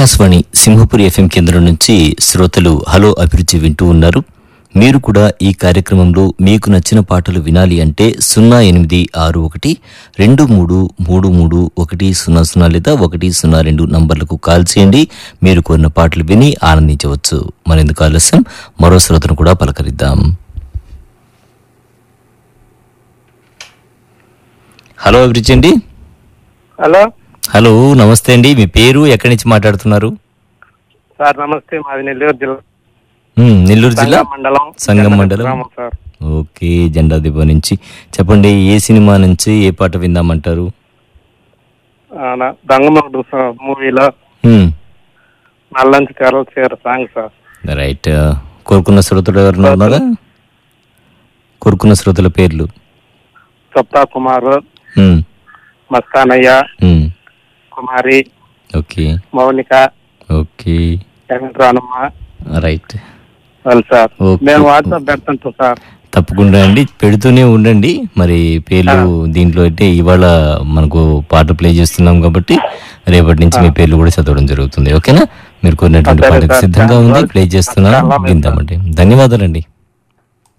Akashvani Simhapuri FM కేంద్రం నుంచి శ్రోతలు హలో అభిరుచి వింటూ ఉన్నారు మీరు కూడా ఈ కార్యక్రమంలో మీకు నచ్చిన పాటలు వినాలి అంటే సున్నా ఎనిమిది ఆరు ఒకటి రెండు మూడు మూడు మూడు ఒకటి సున్నా సున్నా లేదా ఒకటి సున్నా రెండు నంబర్లకు కాల్ చేయండి మీరు కోరిన పాటలు విని ఆనందించవచ్చు మరెందుకు ఆలస్యం మరో శ్రోతను కూడా పలకరిద్దాం హలో అభిరుచి అండి హలో హలో నమస్తే అండి మీ పేరు ఎక్కడి నుంచి మాట్లాడుతున్నారు సార్ నమస్తే మాది నెల్లూరు జిల్లా మ్, నెల్లూరు జిల్లా సంగం మండలం సంగం జనగామ మండలం గ్రామం సార్ ఓకే జెండా దీపం నుంచి చెప్పండి ఏ సినిమా నుంచి ఏ పాట విందామంటారు ఆ, నా దంగమూడు సార్ మూవీలో మ్, నల్లంచి తెరలు చేర సాంగ్ సార్ రైట్ కోరుకున్న శ్రోతలు ఎవరైనా ఉన్నారా కోరుకున్న శ్రోతల పేర్లు సప్తా కుమార్ మ్, మస్తానయ్య మ్, Kumari okay Mounika okay Venkataranamma right వాళ్ళు సార్ ఓకే. మేము వాట్సాప్ పెడుతుంటాం సార్ తప్పకుండా అండి పెడుతూనే ఉండండి మరి పేర్లు దీంట్లో అయితే ఇవాళ మనకు పాట ప్లే చేస్తున్నాం కాబట్టి రేపటి నుంచి మీ పేర్లు కూడా చదవడం జరుగుతుంది ఓకేనా మీరు కోరినటువంటి సరే పాటకు సార్. సిద్ధంగా ఉంది చాలా ప్లే చేస్తున్నా చాలా బాగుంది విందామండి ధన్యవాదాలండి